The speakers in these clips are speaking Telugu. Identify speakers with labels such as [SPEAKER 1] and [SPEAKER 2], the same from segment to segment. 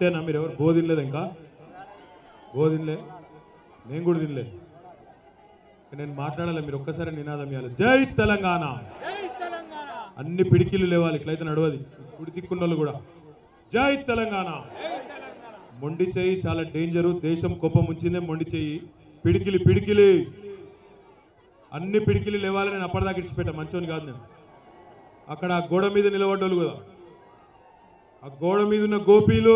[SPEAKER 1] అంతేనా మీరు ఎవరు బో తినలేదు ఇంకా బో తినలే నేను కూడా తినలే నేను మాట్లాడాలి మీరు ఒక్కసారి నినాదం ఇవ్వాలి జై తెలంగాణ అన్ని పిడికిలు లేవాలి ఇట్లయితే నడవది కుడి తిక్కున్న వాళ్ళు కూడా జై తెలంగాణ మొండి చెయ్యి చాలా డేంజరు దేశం కోపం ఉంచిందే మొండి చెయ్యి పిడికిలి పిడికిలి అన్ని పిడికిలి లేవాలి నేను అప్పటిదాకా ఇచ్చిపెట్టా మంచోని కాదు నేను అక్కడ ఆ గోడ మీద నిలబడ్డోళ్ళు కదా ఆ గోడ మీద ఉన్న గోపీలు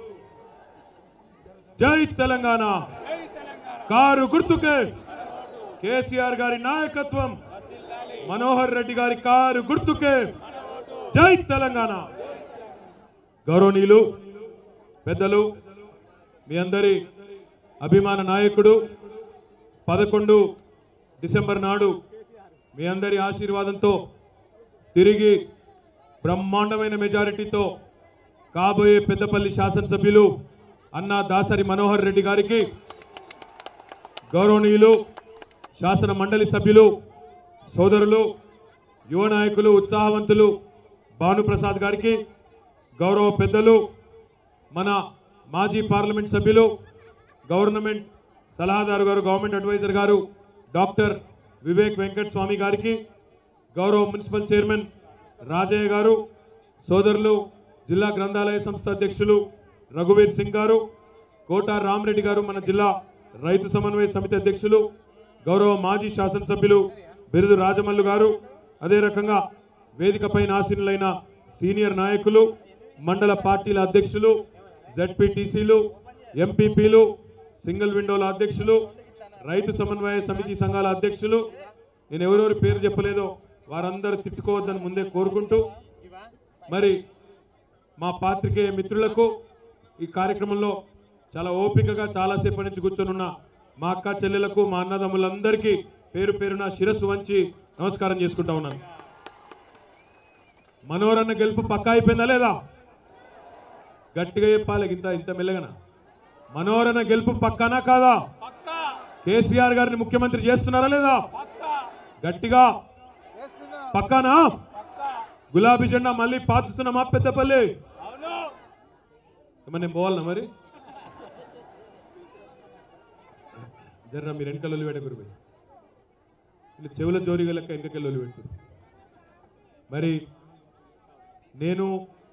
[SPEAKER 1] జై తెలంగాణ కారు గుర్తుకే కేసీఆర్ గారి నాయకత్వం మనోహర్ రెడ్డి గారి కారు గుర్తుకే జై తెలంగాణ గౌరవనీయులు పెద్దలు మీ అందరి అభిమాన నాయకుడు పదకొండు డిసెంబర్ నాడు మీ అందరి ఆశీర్వాదంతో తిరిగి బ్రహ్మాండమైన మెజారిటీతో కాబోయే పెద్దపల్లి శాసనసభ్యులు అన్నా దాసరి మనోహర్ రెడ్డి గారికి గౌరవనీయులు శాసన మండలి సభ్యులు సోదరులు యువ నాయకులు ఉత్సాహవంతులు భానుప్రసాద్ గారికి గౌరవ పెద్దలు మన మాజీ పార్లమెంట్ సభ్యులు గవర్నమెంట్ సలహాదారు గారు గవర్నమెంట్ అడ్వైజర్ గారు డాక్టర్ వివేక్ వెంకట స్వామి గారికి గౌరవ మున్సిపల్ చైర్మన్ రాజయ్య గారు సోదరులు జిల్లా గ్రంథాలయ సంస్థ అధ్యక్షులు రఘువీర్ సింగ్ గారు కోట రామరెడ్డి గారు మన జిల్లా రైతు సమన్వయ సమితి అధ్యక్షులు గౌరవ మాజీ శాసనసభ్యులు బిరుదు రాజమల్లు గారు అదే రకంగా వేదికపై ఆసీనులైన సీనియర్ నాయకులు మండల పార్టీల అధ్యక్షులు జడ్పీటీసీలు ఎంపీపీలు సింగిల్ విండోల అధ్యక్షులు రైతు సమన్వయ సమితి సంఘాల అధ్యక్షులు నేను ఎవరెవరి పేరు చెప్పలేదో వారందరూ తిట్టుకోవద్దని ముందే కోరుకుంటూ మరి మా పాత్రికేయ మిత్రులకు ఈ కార్యక్రమంలో చాలా ఓపికగా చాలాసేపటి నుంచి కూర్చొనున్న మా అక్క చెల్లెలకు మా అన్నదమ్ములందరికీ పేరు పేరున శిరస్సు వంచి నమస్కారం చేసుకుంటా ఉన్నాను మనోరన్న గెలుపు పక్కా అయిపోయిందా లేదా గట్టిగా చెప్పాలి ఇంత ఇంత మెల్లగన మనోరన్న గెలుపు పక్కానా కాదా కేసీఆర్ గారిని ముఖ్యమంత్రి చేస్తున్నారా లేదా గట్టిగా పక్కానా గులాబీ జెండా మళ్ళీ పాతుతున్నామా పెద్దపల్లి మరి నేను పోవాలనా మరి జర్రా మీరు వెనకాల ఒలి పెట్టకూరు పోయి ఇలా చెవుల జోరిగా లెక్క వెనకకెళ్ళి ఒలి పెట్టు మరి నేను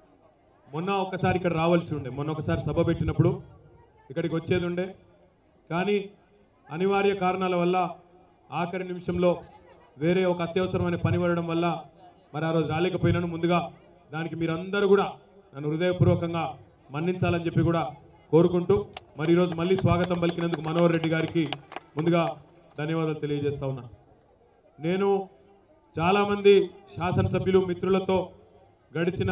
[SPEAKER 1] మొన్న ఒకసారి ఇక్కడ రావాల్సి ఉండే మొన్న ఒకసారి సభ పెట్టినప్పుడు ఇక్కడికి వచ్చేది ఉండే కానీ అనివార్య కారణాల వల్ల ఆఖరి నిమిషంలో వేరే ఒక అత్యవసరమైన పని పడడం వల్ల మరి ఆ రోజు రాలేకపోయినాను ముందుగా దానికి మీరందరూ కూడా నన్ను హృదయపూర్వకంగా మన్నించాలని చెప్పి కూడా కోరుకుంటూ మరి ఈరోజు మళ్ళీ స్వాగతం పలికినందుకు మనోహర్ రెడ్డి గారికి ముందుగా ధన్యవాదాలు తెలియజేస్తా ఉన్నా నేను చాలామంది శాసనసభ్యులు మిత్రులతో గడిచిన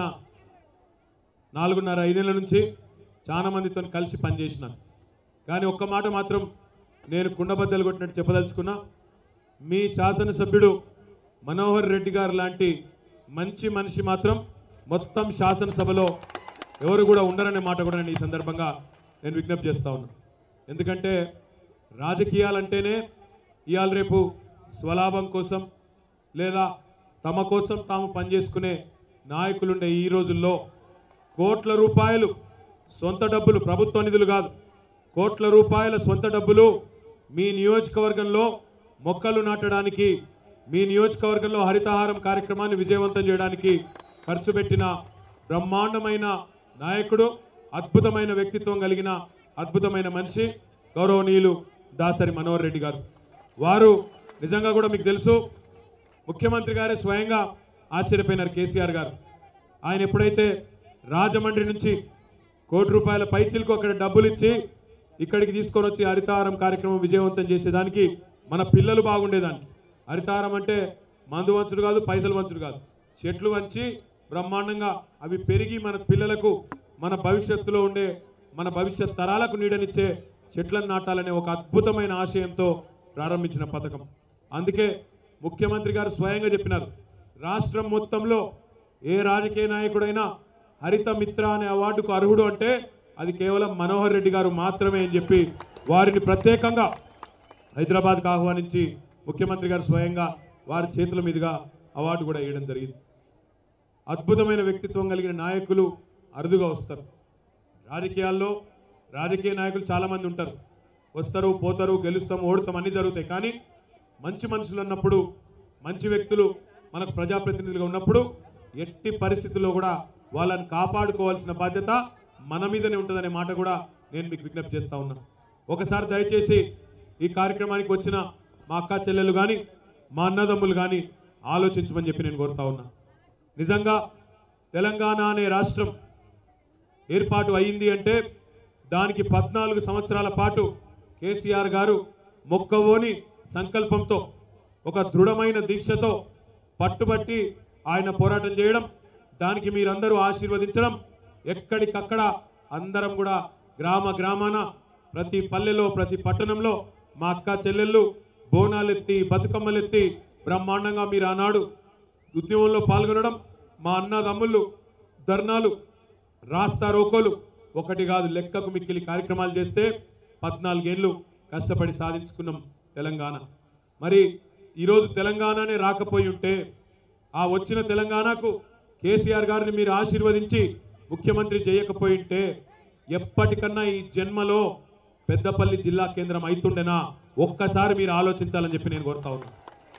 [SPEAKER 1] నాలుగున్నర ఐదేళ్ల నుంచి చాలా మందితో కలిసి పనిచేసినాను కానీ ఒక్క మాట మాత్రం నేను కుండబద్దలు కొట్టినట్టు చెప్పదలుచుకున్నా మీ శాసనసభ్యుడు మనోహర్ రెడ్డి గారు లాంటి మంచి మనిషి మాత్రం మొత్తం శాసనసభలో ఎవరు కూడా ఉండరనే మాట కూడా నేను ఈ సందర్భంగా నేను విజ్ఞప్తి చేస్తా ఉన్నా ఎందుకంటే రాజకీయాలంటేనే ఇవాళ రేపు స్వలాభం కోసం లేదా తమ కోసం తాము పనిచేసుకునే నాయకులుండే ఈ రోజుల్లో కోట్ల రూపాయలు సొంత డబ్బులు ప్రభుత్వ నిధులు కాదు కోట్ల రూపాయల సొంత డబ్బులు మీ నియోజకవర్గంలో మొక్కలు నాటడానికి మీ నియోజకవర్గంలో హరితహారం కార్యక్రమాన్ని విజయవంతం చేయడానికి ఖర్చు పెట్టిన బ్రహ్మాండమైన నాయకుడు అద్భుతమైన వ్యక్తిత్వం కలిగిన అద్భుతమైన మనిషి గౌరవనీయులు దాసరి మనోహర్ రెడ్డి గారు వారు నిజంగా కూడా మీకు తెలుసు ముఖ్యమంత్రి గారే స్వయంగా ఆశ్చర్యపోయినారు కేసీఆర్ గారు ఆయన ఎప్పుడైతే రాజమండ్రి నుంచి కోటి రూపాయల పైచిలకు అక్కడ డబ్బులు ఇచ్చి ఇక్కడికి తీసుకొని వచ్చి హరితహారం కార్యక్రమం విజయవంతం చేసేదానికి మన పిల్లలు బాగుండేదానికి హరితహారం అంటే మందు వంచుడు కాదు పైసలు వంచుడు కాదు చెట్లు వంచి బ్రహ్మాండంగా అవి పెరిగి మన పిల్లలకు మన భవిష్యత్తులో ఉండే మన భవిష్యత్ తరాలకు నీడనిచ్చే చెట్లను నాటాలనే ఒక అద్భుతమైన ఆశయంతో ప్రారంభించిన పథకం అందుకే ముఖ్యమంత్రి గారు స్వయంగా చెప్పినారు రాష్ట్రం మొత్తంలో ఏ రాజకీయ నాయకుడైనా హరిత మిత్ర అనే అవార్డుకు అర్హుడు అంటే అది కేవలం మనోహర్ రెడ్డి గారు మాత్రమే అని చెప్పి వారిని ప్రత్యేకంగా హైదరాబాద్కు ఆహ్వానించి ముఖ్యమంత్రి గారు స్వయంగా వారి చేతుల మీదుగా అవార్డు కూడా ఇవ్వడం జరిగింది అద్భుతమైన వ్యక్తిత్వం కలిగిన నాయకులు అరుదుగా వస్తారు రాజకీయాల్లో రాజకీయ నాయకులు చాలా మంది ఉంటారు వస్తారు పోతారు గెలుస్తాం ఓడుతాం అన్ని జరుగుతాయి కానీ మంచి మనుషులు ఉన్నప్పుడు మంచి వ్యక్తులు మనకు ప్రజాప్రతినిధులుగా ఉన్నప్పుడు ఎట్టి పరిస్థితుల్లో కూడా వాళ్ళని కాపాడుకోవాల్సిన బాధ్యత మన మీదనే ఉంటుందనే మాట కూడా నేను మీకు విజ్ఞప్తి చేస్తా ఉన్నా ఒకసారి దయచేసి ఈ కార్యక్రమానికి వచ్చిన మా అక్క చెల్లెలు కానీ మా అన్నదమ్ములు కానీ ఆలోచించమని చెప్పి నేను కోరుతా ఉన్నా నిజంగా తెలంగాణ అనే రాష్ట్రం ఏర్పాటు అయింది అంటే దానికి పద్నాలుగు సంవత్సరాల పాటు కేసీఆర్ గారు మొక్కవోని సంకల్పంతో ఒక దృఢమైన దీక్షతో పట్టుబట్టి ఆయన పోరాటం చేయడం దానికి మీరందరూ ఆశీర్వదించడం ఎక్కడికక్కడ అందరం కూడా గ్రామ గ్రామాన ప్రతి పల్లెలో ప్రతి పట్టణంలో మా అక్క చెల్లెళ్ళు బోనాలెత్తి బతుకమ్మలెత్తి బ్రహ్మాండంగా మీరు ఆనాడు ఉద్యమంలో పాల్గొనడం మా అన్నదమ్ముళ్ళు ధర్నాలు రాస్తా రోకోలు ఒకటి కాదు లెక్కకు మిక్కిలి కార్యక్రమాలు చేస్తే పద్నాలుగేళ్లు కష్టపడి సాధించుకున్నాం తెలంగాణ మరి ఈరోజు తెలంగాణనే రాకపోయి ఉంటే ఆ వచ్చిన తెలంగాణకు కేసీఆర్ గారిని మీరు ఆశీర్వదించి ముఖ్యమంత్రి చేయకపోయి ఉంటే ఎప్పటికన్నా ఈ జన్మలో పెద్దపల్లి జిల్లా కేంద్రం అయితుండేనా ఒక్కసారి మీరు ఆలోచించాలని చెప్పి నేను కోరుతా ఉన్నా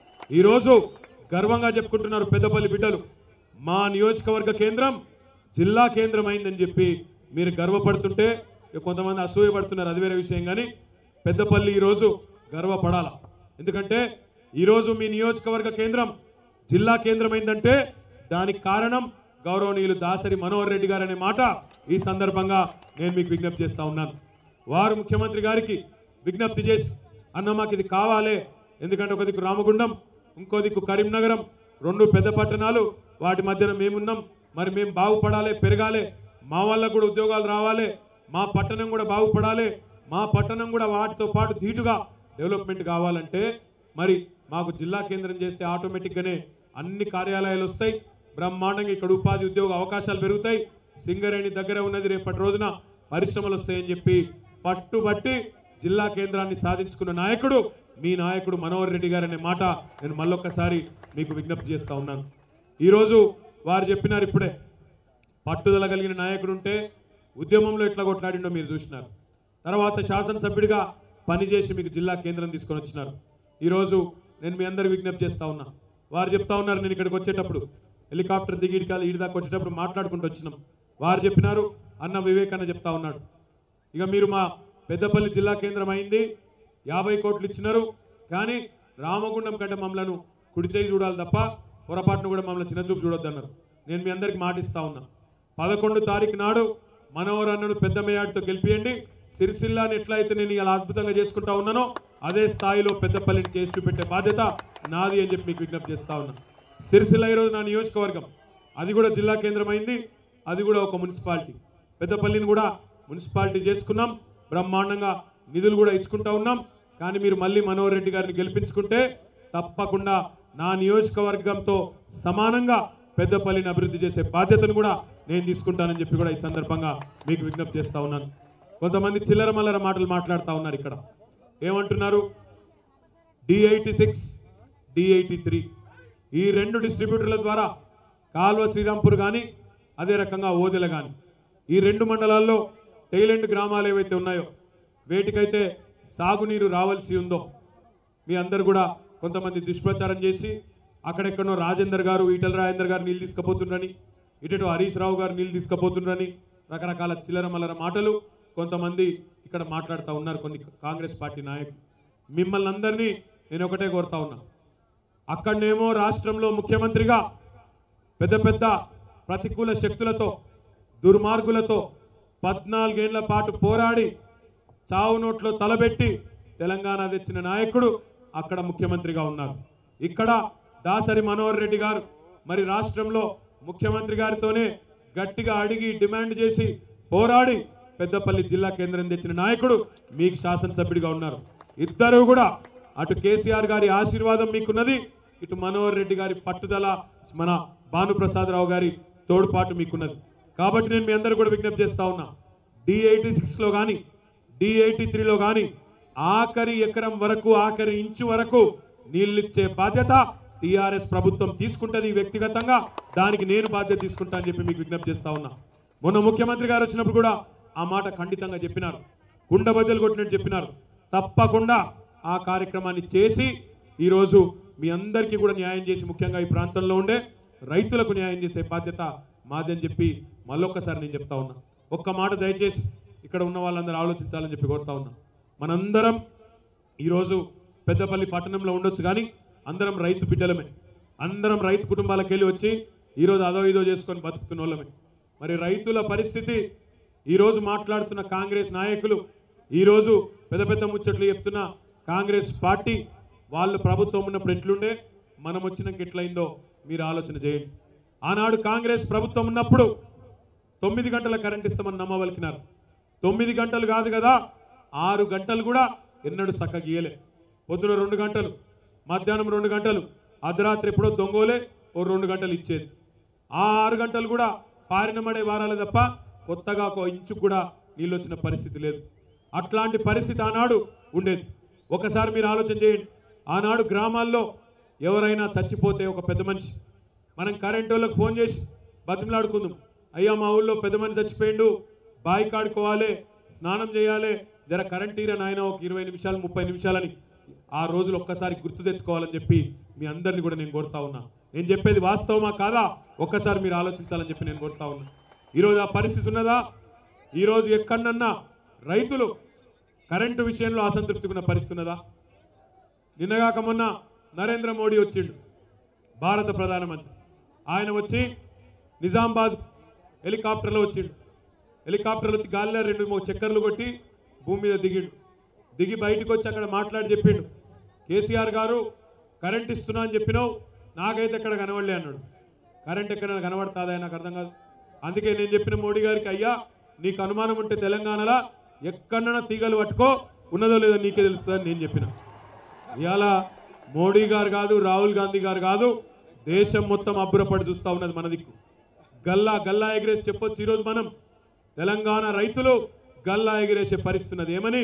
[SPEAKER 1] ఈరోజు గర్వంగా చెప్పుకుంటున్నారు పెద్దపల్లి బిడ్డలు మా నియోజకవర్గ కేంద్రం జిల్లా కేంద్రం అయిందని చెప్పి మీరు గర్వపడుతుంటే ఇక కొంతమంది అసూయ పడుతున్నారు అది వేరే విషయం కానీ పెద్దపల్లి ఈరోజు గర్వపడాల ఎందుకంటే ఈరోజు మీ నియోజకవర్గ కేంద్రం జిల్లా కేంద్రం అయిందంటే దానికి కారణం గౌరవనీయులు దాసరి మనోహర్ రెడ్డి గారు అనే మాట ఈ సందర్భంగా నేను మీకు విజ్ఞప్తి చేస్తా ఉన్నాను వారు ముఖ్యమంత్రి గారికి విజ్ఞప్తి చేసి అన్న మాకు ఇది కావాలే ఎందుకంటే ఒక దిక్కు రామగుండం ఇంకో దిక్కు కరీంనగరం రెండు పెద్ద పట్టణాలు వాటి మధ్యన మేమున్నాం మరి మేము బాగుపడాలి పెరగాలి మా వాళ్ళకు కూడా ఉద్యోగాలు రావాలి మా పట్టణం కూడా బాగుపడాలి మా పట్టణం కూడా వాటితో పాటు ధీటుగా డెవలప్మెంట్ కావాలంటే మరి మాకు జిల్లా కేంద్రం చేస్తే ఆటోమేటిక్గానే అన్ని కార్యాలయాలు వస్తాయి బ్రహ్మాండంగా ఇక్కడ ఉపాధి ఉద్యోగ అవకాశాలు పెరుగుతాయి సింగరేణి దగ్గర ఉన్నది రేపటి రోజున పరిశ్రమలు వస్తాయని చెప్పి పట్టుబట్టి జిల్లా కేంద్రాన్ని సాధించుకున్న నాయకుడు మీ నాయకుడు మనోహర్ రెడ్డి గారు అనే మాట నేను మళ్ళొక్కసారి మీకు విజ్ఞప్తి చేస్తా ఉన్నాను ఈరోజు వారు చెప్పినారు ఇప్పుడే పట్టుదల కలిగిన నాయకుడు ఉంటే ఉద్యమంలో ఎట్లా కొట్లాడిండో మీరు చూసినారు తర్వాత శాసనసభ్యుడిగా పనిచేసి మీకు జిల్లా కేంద్రం తీసుకొని వచ్చినారు ఈరోజు నేను మీ అందరికి విజ్ఞప్తి చేస్తా ఉన్నా వారు చెప్తా ఉన్నారు నేను ఇక్కడికి వచ్చేటప్పుడు హెలికాప్టర్ దిగి ఇడికాలి ఈడి దాకా వచ్చేటప్పుడు మాట్లాడుకుంటూ వచ్చినాం వారు చెప్పినారు అన్న వివేక్ అన్న చెప్తా ఉన్నాడు ఇక మీరు మా పెద్దపల్లి జిల్లా కేంద్రం అయింది యాభై కోట్లు ఇచ్చినారు కానీ రామగుండం కంటే మమ్మలను కుడి చేయి చూడాలి తప్ప పొరపాటును కూడా మమ్మల్ని చిన్నచూపు చూడొద్దన్నారు నేను మీ అందరికి మాటిస్తా ఉన్నా పదకొండు తారీఖు నాడు మనోహర్ అన్నను పెద్ద మేయాడితో గెలిపియండి సిరిసిల్లాని ఎట్లయితే నేను ఇలా అద్భుతంగా చేసుకుంటా ఉన్నానో అదే స్థాయిలో పెద్దపల్లిని చేసి చూపెట్టే బాధ్యత నాది అని చెప్పి మీకు విజ్ఞప్తి చేస్తా ఉన్నా సిరిసిల్ల ఈరోజు నా నియోజకవర్గం అది కూడా జిల్లా కేంద్రం అయింది అది కూడా ఒక మున్సిపాలిటీ పెద్దపల్లిని కూడా మున్సిపాలిటీ చేసుకున్నాం బ్రహ్మాండంగా నిధులు కూడా ఇచ్చుకుంటా ఉన్నాం కానీ మీరు మళ్ళీ మనోహర్ రెడ్డి గారిని గెలిపించుకుంటే తప్పకుండా నా నియోజకవర్గంతో సమానంగా పెద్దపల్లిని అభివృద్ధి చేసే బాధ్యతను కూడా నేను తీసుకుంటానని చెప్పి కూడా ఈ సందర్భంగా మీకు విజ్ఞప్తి చేస్తా ఉన్నాను కొంతమంది చిల్లర మల్లర మాటలు మాట్లాడుతూ ఉన్నారు ఇక్కడ ఏమంటున్నారు D eighty six D eighty three ఈ రెండు డిస్ట్రిబ్యూటర్ల ద్వారా కాల్వ శ్రీరాంపూర్ కానీ అదే రకంగా ఓదెల కానీ ఈ రెండు మండలాల్లో టైలెంట్ గ్రామాలు ఏవైతే ఉన్నాయో వేటికైతే సాగునీరు రావాల్సి ఉందో మీ అందరు కూడా కొంతమంది దుష్ప్రచారం చేసి అక్కడెక్కడో రాజేందర్ గారు ఈటల రాజేందర్ గారు నీళ్ళు తీసుకుపోతుండ్రని ఇటు హరీష్ రావు గారు నీళ్ళు తీసుకుపోతుండ్రని రకరకాల చిల్లర మల్లర మాటలు కొంతమంది ఇక్కడ మాట్లాడుతూ ఉన్నారు కొన్ని కాంగ్రెస్ పార్టీ నాయకులు మిమ్మల్ని అందరినీ నేను ఒకటే కోరుతా ఉన్నా అక్కడనేమో రాష్ట్రంలో ముఖ్యమంత్రిగా పెద్ద పెద్ద ప్రతికూల శక్తులతో దుర్మార్గులతో పద్నాలుగేళ్ల పాటు పోరాడి చావు నోట్లో తలబెట్టి తెలంగాణ తెచ్చిన నాయకుడు అక్కడ ముఖ్యమంత్రిగా ఉన్నారు ఇక్కడ దాసరి మనోహర్ రెడ్డి గారు మరి రాష్ట్రంలో ముఖ్యమంత్రి గారితోనే గట్టిగా అడిగి డిమాండ్ చేసి పోరాడి పెద్దపల్లి జిల్లా కేంద్రం తెచ్చిన నాయకుడు మీకు శాసనసభ్యుడిగా ఉన్నారు ఇద్దరు కూడా అటు కేసీఆర్ గారి ఆశీర్వాదం మీకున్నది ఇటు మనోహర్ రెడ్డి గారి పట్టుదల మన భానుప్రసాదరావు గారి తోడ్పాటు మీకున్నది కాబట్టి నేను మీ అందరూ కూడా విజ్ఞప్తి చేస్తా ఉన్నా డి ఎయిటీ సిక్స్ లో కానీ డి ఎయిటీ త్రీలో కానీ ఆఖరి ఎకరం వరకు ఆఖరి ఇంచు వరకు నీళ్ళిచ్చే బాధ్యత టిఆర్ఎస్ ప్రభుత్వం తీసుకుంటది వ్యక్తిగతంగా దానికి నేను బాధ్యత తీసుకుంటా అని చెప్పి మీకు విజ్ఞప్తి చేస్తా ఉన్నా మొన్న ముఖ్యమంత్రి గారు వచ్చినప్పుడు కూడా ఆ మాట ఖండితంగా చెప్పినారు కుండ బద్దలు కొట్టినట్టు చెప్పినారు తప్పకుండా ఆ కార్యక్రమాన్ని చేసి ఈరోజు మీ అందరికీ కూడా న్యాయం చేసి ముఖ్యంగా ఈ ప్రాంతంలో ఉండే రైతులకు న్యాయం చేసే బాధ్యత మాదని చెప్పి మళ్ళొక్కసారి నేను చెప్తా ఉన్నా ఒక్క మాట దయచేసి ఇక్కడ ఉన్న వాళ్ళందరూ ఆలోచించాలని చెప్పి కోరుతా ఉన్నా మనందరం ఈరోజు పెద్దపల్లి పట్టణంలో ఉండొచ్చు కానీ అందరం రైతు బిడ్డలమే అందరం రైతు కుటుంబాలకు వెళ్ళి వచ్చి ఈరోజు అదో ఇదో చేసుకొని బతుకుతున్న వాళ్ళమే మరి రైతుల పరిస్థితి ఈరోజు మాట్లాడుతున్న కాంగ్రెస్ నాయకులు ఈరోజు పెద్ద పెద్ద ముచ్చట్లు చెప్తున్న కాంగ్రెస్ పార్టీ వాళ్ళు ప్రభుత్వం ఉన్నప్పుడు ఎట్లుండే మనం వచ్చినాక ఎట్లయిందో మీరు ఆలోచన చేయండి ఆనాడు కాంగ్రెస్ ప్రభుత్వం ఉన్నప్పుడు తొమ్మిది గంటల కరెంట్ ఇస్తామని నమ్మవలికినారు తొమ్మిది గంటలు కాదు కదా ఆరు గంటలు కూడా ఎన్నడూ చక్కగా గీయలే పొద్దున రెండు గంటలు మధ్యాహ్నం రెండు గంటలు అర్ధరాత్రి ఎప్పుడో దొంగోలే ఓ రెండు గంటలు ఇచ్చేది ఆ ఆరు గంటలు కూడా పారినమడే వారాలే తప్ప కొత్తగా ఒక ఇంచు కూడా నీళ్ళు వచ్చిన పరిస్థితి లేదు అట్లాంటి పరిస్థితి ఆనాడు ఉండేది ఒకసారి మీరు ఆలోచన చేయండి ఆనాడు గ్రామాల్లో ఎవరైనా చచ్చిపోతే ఒక పెద్ద మనిషి మనం కరెంట్ వాళ్ళకి ఫోన్ చేసి బతిమలాడుకుందాం అయ్యా మా ఊళ్ళో పెద్ద మనిషి చచ్చిపోయిండు బాయి కాడుకోవాలి స్నానం చేయాలి జర కరెంట్ తీరా నాయన ఒక ఇరవై నిమిషాలు ముప్పై నిమిషాలని ఆ రోజులు ఒక్కసారి గుర్తు తెచ్చుకోవాలని చెప్పి మీ అందరిని కూడా నేను కోరుతా ఉన్నా నేను చెప్పేది వాస్తవమా కాదా ఒక్కసారి మీరు ఆలోచించాలని చెప్పి నేను కోరుతా ఉన్నా ఈరోజు ఆ పరిస్థితి ఉన్నదా ఈరోజు ఎక్కడన్నా రైతులు కరెంటు విషయంలో అసంతృప్తిగా ఉన్న పరిస్థితి ఉన్నదా నిన్నగాక మొన్న నరేంద్ర మోడీ వచ్చిండు భారత ప్రధానమంత్రి ఆయన వచ్చి నిజామాబాద్ హెలికాప్టర్లో వచ్చిండు హెలికాప్టర్లో వచ్చి గాలిలో రెండు మూడు చక్కర్లు కొట్టి భూమి మీద దిగిండు దిగి బయటకు వచ్చి అక్కడ మాట్లాడి చెప్పిండు కేసీఆర్ గారు కరెంట్ ఇస్తున్నా అని చెప్పినావు నాకైతే ఎక్కడ కనబడలే అన్నాడు కరెంట్ ఎక్కడ కనబడుతుందా నాకు అర్థం కాదు అందుకే నేను చెప్పిన మోడీ గారికి అయ్యా నీకు అనుమానం ఉంటే తెలంగాణలో ఎక్కడన్నా తీగలు పట్టుకో ఉన్నదో లేదో నీకే తెలుస్తుందని నేను చెప్పిన ఇవాళ మోడీ గారు కాదు రాహుల్ గాంధీ గారు కాదు దేశం మొత్తం అబ్బురపడి చూస్తా ఉన్నది మన దిక్కు గల్లా గల్లా ఎగిరేసి చెప్పొచ్చు ఈరోజు మనం తెలంగాణ రైతులు గల్లా ఎగిరేసే పరిస్థితి ఉన్నది ఏమని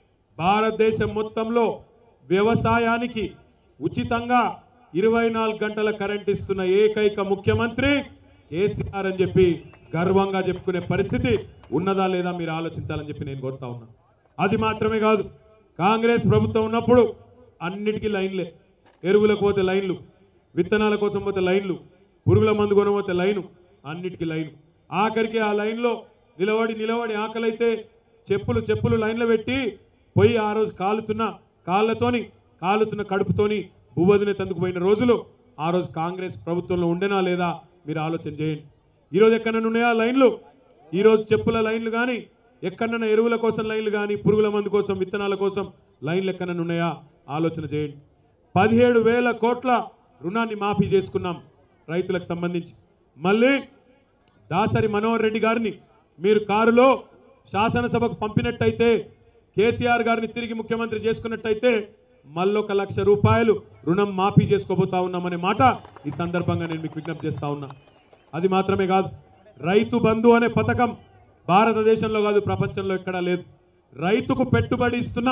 [SPEAKER 1] భారతదేశం మొత్తంలో వ్యవసాయానికి ఉచితంగా ఇరవై నాలుగు గంటల కరెంట్ ఇస్తున్న ఏకైక ముఖ్యమంత్రి కేసీఆర్ అని చెప్పి గర్వంగా చెప్పుకునే పరిస్థితి ఉన్నదా లేదా మీరు ఆలోచించాలని చెప్పి నేను కోరుతా ఉన్నా అది మాత్రమే కాదు కాంగ్రెస్ ప్రభుత్వం ఉన్నప్పుడు అన్నిటికీ లైన్లే ఎరువులకు పోతే లైన్లు విత్తనాల కోసం పోతే లైన్లు పురుగుల మందు కొనబోతే లైను అన్నిటికీ లైను ఆఖరికి ఆ లైన్లో నిలబడి నిలబడి ఆకలైతే చెప్పులు చెప్పులు లైన్లో పెట్టి పోయి ఆ రోజు కాలుతున్న కాళ్ళతోని కాలుతున్న కడుపుతోని భూవదిన తందుకు పోయిన రోజులు ఆ రోజు కాంగ్రెస్ ప్రభుత్వంలో ఉండేనా లేదా మీరు ఆలోచన చేయండి ఈరోజు ఎక్కడన్నా ఉన్నాయా లైన్లు ఈరోజు చెప్పుల లైన్లు కానీ ఎక్కడన్నా ఎరువుల కోసం లైన్లు కానీ పురుగుల మందు కోసం విత్తనాల కోసం లైన్లు ఎక్కడన్నా ఉన్నాయా ఆలోచన చేయండి పదిహేడు వేల కోట్ల రుణాన్ని మాఫీ చేసుకున్నాం రైతులకు సంబంధించి మళ్ళీ దాసరి మనోహర్ రెడ్డి గారిని మీరు కారులో శాసనసభకు పంపినట్టయితే కేసీఆర్ గారిని తిరిగి ముఖ్యమంత్రి చేసుకున్నట్టయితే మళ్ళొక లక్ష రూపాయలు రుణం మాఫీ చేసుకోబోతా ఉన్నామనే మాట ఈ సందర్భంగా నేను మీకు విజ్ఞప్తి చేస్తా ఉన్నా అది మాత్రమే కాదు రైతు బంధు అనే పథకం భారతదేశంలో కాదు ప్రపంచంలో ఎక్కడా లేదు రైతుకు పెట్టుబడి ఇస్తున్న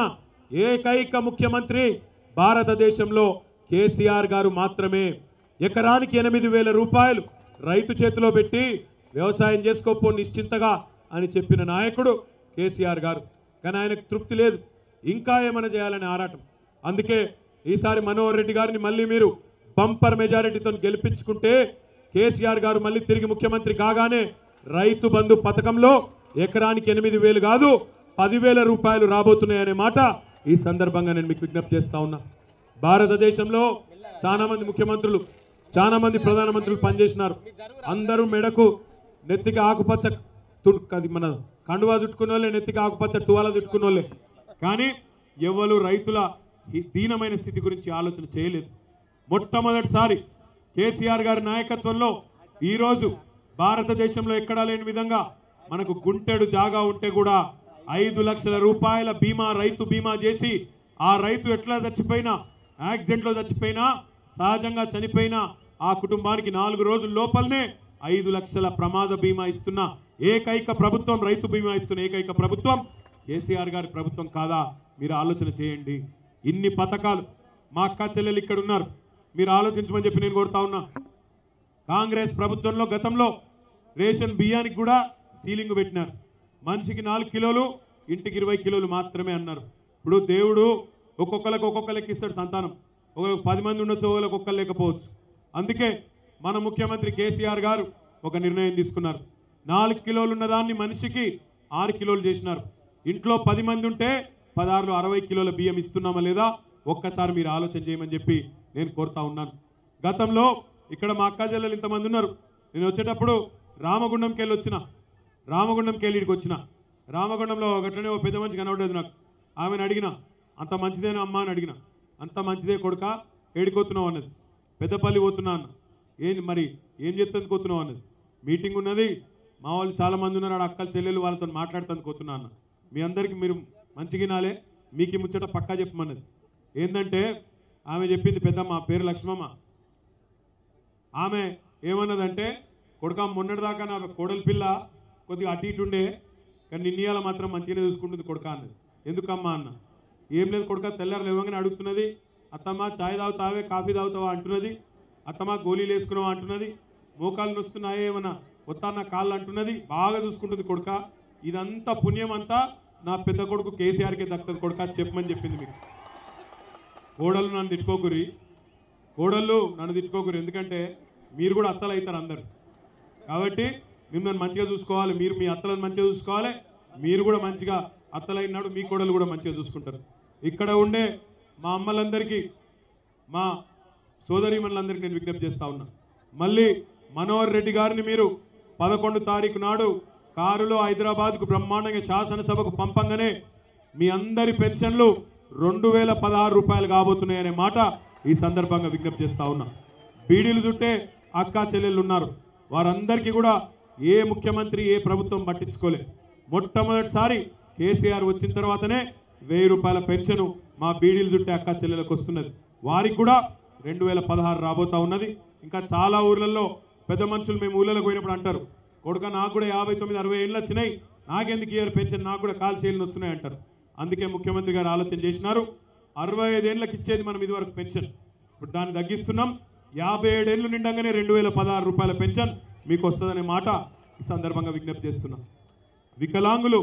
[SPEAKER 1] ఏకైక ముఖ్యమంత్రి భారతదేశంలో కేసీఆర్ గారు మాత్రమే ఎకరానికి ఎనిమిది వేల రూపాయలు రైతు చేతిలో పెట్టి వ్యవసాయం చేసుకోపో నిశ్చింతగా అని చెప్పిన నాయకుడు కేసీఆర్ గారు కానీ ఆయనకు తృప్తి లేదు ఇంకా ఏమైనా చేయాలని ఆరాటం అందుకే ఈసారి మనోహర్ రెడ్డి గారిని మళ్ళీ మీరు బంపర్ మెజారిటీతో గెలిపించుకుంటే కేసీఆర్ గారు మళ్ళీ తిరిగి ముఖ్యమంత్రి కాగానే రైతు బంధు పథకంలో ఎకరానికి ఎనిమిది వేలు కాదు పదివేల రూపాయలు రాబోతున్నాయనే మాట ఈ సందర్భంగా నేను మీకు విజ్ఞప్తి చేస్తా ఉన్నా భారతదేశంలో చాలా మంది ముఖ్యమంత్రులు చాలా మంది ప్రధానమంత్రులు పనిచేసినారు అందరూ మెడకు నెత్తికి ఆకుపచ్చ తుడు అది మన కండువా చుట్టుకున్న వాళ్ళే నెత్తికి ఆకుపచ్చ టువాల చుట్టుకున్న వాళ్ళే కానీ ఎవరు రైతుల ఈ దీనమైన స్థితి గురించి ఆలోచన చేయలేదు మొట్టమొదటిసారి కేసీఆర్ గారి నాయకత్వంలో ఈరోజు భారతదేశంలో ఎక్కడా లేని విధంగా మనకు గుంటెడు జాగా ఉంటే కూడా ఐదు లక్షల రూపాయల బీమా రైతు బీమా చేసి ఆ రైతు ఎట్లా చచ్చిపోయినా యాక్సిడెంట్లో చచ్చిపోయినా సహజంగా చనిపోయినా ఆ కుటుంబానికి నాలుగు రోజుల లోపలనే ఐదు లక్షల ప్రమాద బీమా ఇస్తున్న ఏకైక ప్రభుత్వం రైతు బీమా ఇస్తున్న ఏకైక ప్రభుత్వం కేసీఆర్ గారి ప్రభుత్వం కాదా మీరు ఆలోచన చేయండి ఇన్ని పథకాలు మా అక్క చెల్లెలు ఇక్కడ ఉన్నారు మీరు ఆలోచించమని చెప్పి నేను కోరుతా ఉన్నా కాంగ్రెస్ ప్రభుత్వంలో గతంలో రేషన్ బియ్యానికి కూడా సీలింగ్ పెట్టినారు
[SPEAKER 2] మనిషికి నాలుగు కిలోలు ఇంటికి ఇరవై కిలోలు మాత్రమే అన్నారు ఇప్పుడు దేవుడు ఒక్కొక్కరికి ఒక్కొక్కరికి ఇస్తాడు సంతానం ఒకరికి పది మంది ఉండొచ్చు ఒకరికి ఒక్కరు లేకపోవచ్చు అందుకే మన ముఖ్యమంత్రి కేసీఆర్ గారు ఒక నిర్ణయం తీసుకున్నారు నాలుగు కిలోలు ఉన్న దాన్ని మనిషికి ఆరు కిలోలు చేసినారు ఇంట్లో పది మంది ఉంటే పదహారులో అరవై కిలోల బియ్యం ఇస్తున్నామా లేదా ఒక్కసారి మీరు ఆలోచన చేయమని చెప్పి నేను కోరుతా ఉన్నాను గతంలో ఇక్కడ మా అక్క చెల్లెలు ఇంతమంది ఉన్నారు నేను వచ్చేటప్పుడు రామగుండంకి వెళ్ళి వచ్చిన రామగుండంకి వెళ్ళి ఇక్కడికి వచ్చిన రామగుండంలో గట్లనే ఓ పెద్ద మనిషి కనబడలేదు నాకు ఆమెను అడిగిన అంత మంచిదేనా అమ్మా అని అడిగిన అంత మంచిదే కొడుక ఏడికొస్తున్నావు అన్నది పెద్దపల్లి పోతున్నా అన్న ఏం మరి ఏం చెప్తుంది పోతున్నావు అన్నది మీటింగ్ ఉన్నది మా వాళ్ళు చాలా మంది ఉన్నారు ఆడ అక్కలు చెల్లెలు వాళ్ళతో మాట్లాడుతుంది పోతున్నా అన్న మీ అందరికి మీరు మంచిగా వినాలే మీకు ఈ ముచ్చట పక్కా చెప్పమన్నది ఏంటంటే ఆమె చెప్పింది పెద్దమ్మ పేరు లక్ష్మమ్మ ఆమె ఏమన్నదంటే కొడుక మొన్నటిదాకా నా కోడలి పిల్ల కొద్దిగా అటు ఇటు ఉండే కానీ నిన్నీయాల మాత్రం మంచిగానే చూసుకుంటుంది కొడుక అన్నది ఎందుకమ్మా అన్న ఏం లేదు కొడుక తెల్లారు లేవగానే అడుగుతున్నది అత్తమ్మ చాయ్ తాగుతావే కాఫీ తాగుతావా అంటున్నది అత్తమ్మ గోళీలు వేసుకున్నావా అంటున్నది మోకాళ్ళు నొస్తున్నాయే ఏమన్నా వస్తాన్న కాళ్ళు అంటున్నది బాగా చూసుకుంటుంది కొడుక ఇదంతా పుణ్యం అంతా నా పెద్ద కొడుకు కేసీఆర్కే దక్కుతుంది కొడుక చెప్పమని చెప్పింది మీకు కోడలు నన్ను తిట్టుకోకురి కోడళ్ళు నన్ను తిట్టుకోకురు ఎందుకంటే మీరు కూడా అత్తలు అవుతారు అందరు కాబట్టి మిమ్మల్ని మంచిగా చూసుకోవాలి మీరు మీ అత్తలను మంచిగా చూసుకోవాలి మీరు కూడా మంచిగా అత్తలైనాడు మీ కోడలు కూడా మంచిగా చూసుకుంటారు ఇక్కడ ఉండే మా అమ్మలందరికీ మా సోదరీమణులందరికీ నేను విజ్ఞప్తి చేస్తా ఉన్నా మళ్ళీ మనోహర్ రెడ్డి గారిని మీరు పదకొండు తారీఖు నాడు కారులో హైదరాబాద్కు బ్రహ్మాండంగా శాసనసభకు పంపంగానే మీ అందరి పెన్షన్లు రెండు వేల పదహారు రూపాయలు కాబోతున్నాయనే మాట ఈ సందర్భంగా విజ్ఞప్తి చేస్తా ఉన్నా బీడీలు చుట్టే అక్క చెల్లెళ్ళు ఉన్నారు వారందరికీ కూడా ఏ ముఖ్యమంత్రి ఏ ప్రభుత్వం పట్టించుకోలే మొట్టమొదటిసారి కేసీఆర్ వచ్చిన తర్వాతనే వెయ్యి రూపాయల పెన్షన్ మా బీడీలు చుట్టే అక్క చెల్లెలకు వస్తున్నది వారికి కూడా రెండు వేల పదహారు రాబోతా ఉన్నది ఇంకా చాలా ఊర్లలో పెద్ద మనుషులు మేము ఊళ్ళలోకి పోయినప్పుడు అంటారు కొడుక నాకు కూడా యాభై తొమ్మిది అరవై ఏళ్ళు వచ్చినాయి నాకెందుకు ఇయర్ పెన్షన్ నాకు కూడా కాల్ చేయలు వస్తున్నాయి అంటారు అందుకే ముఖ్యమంత్రి గారు ఆలోచన చేసినారు అరవై ఐదేళ్ళకి ఇచ్చేది మనం ఇదివరకు పెన్షన్ ఇప్పుడు దాన్ని తగ్గిస్తున్నాం యాభై ఏడేళ్ళు నిండంగానే రెండు వేల పదహారు రూపాయల పెన్షన్ మీకు వస్తుందనే మాట ఈ సందర్భంగా విజ్ఞప్తి చేస్తున్నాం వికలాంగులు